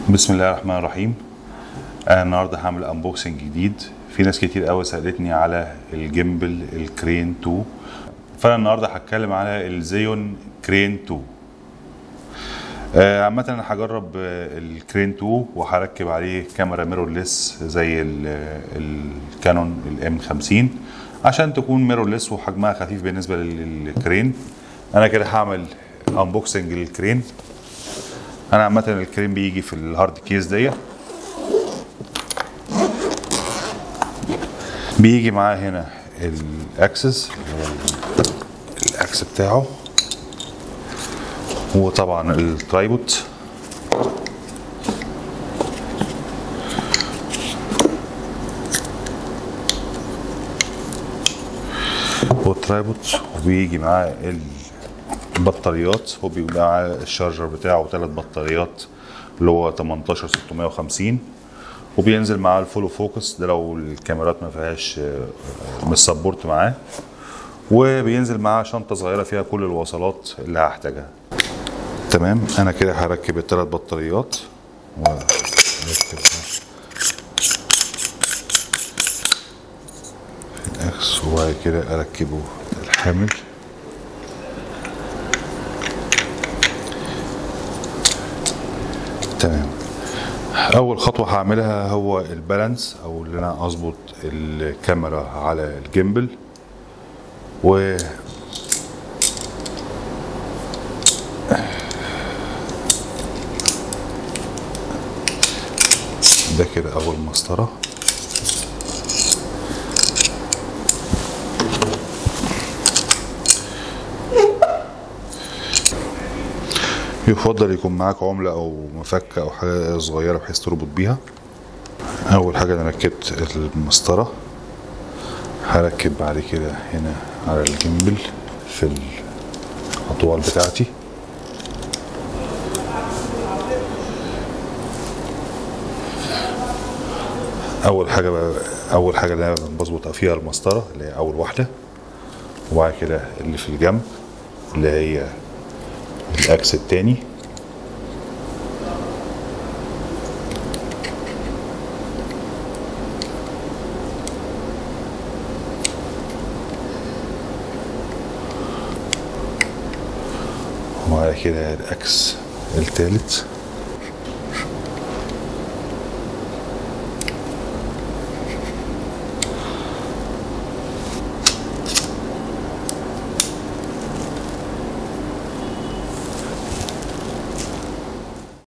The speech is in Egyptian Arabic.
بسم الله الرحمن الرحيم انا النهارده هعمل انبوكسنج جديد في ناس كتير قوي سالتني على الجيمبل الكرين 2 فانا النهارده هتكلم على الزيون كرين 2 آه، عامة انا هجرب آه، الكرين 2 وهركب عليه كاميرا ميرورلس زي ال- الكانون الام 50 عشان تكون ميرورلس وحجمها خفيف بالنسبة للكرين انا كده هعمل انبوكسنج للكرين انا عامه الكريم بيجي في الهارد كيس دي بيجي معاه هنا الاكسس اللي هو الاكس بتاعه وطبعا الترايبوت والترايبوت وبيجي معاه البطاريات هو بيبقى معاه الشارجر بتاعه وثلاث بطاريات اللي هو 18 650 وبينزل معاه الفولو فوكس ده لو الكاميرات ما فيهاش آه، مش سبورت معاه وبينزل معاه شنطه صغيره فيها كل الوصلات اللي هحتاجها تمام انا كده هركب الثلاث بطاريات واركبها في الاكس وبعد كده اركبه الحامل تمام اول خطوه هعملها هو البالانس او اللي انا اظبط الكاميرا على الجيمبل و ده كده اول مسطره يفضل يكون معاك عملة أو مفك أو حاجة صغيرة بحيث تربط بيها أول حاجة أنا ركبت المسطرة هركب بعد كده هنا على الجنبل في الأطوال بتاعتي أول حاجة بقى أول حاجة اللي أنا بظبط فيها المسطرة اللي هي أول واحدة وبعد كده اللي في الجنب اللي هي الاكس التاني وبعد كده الاكس التالت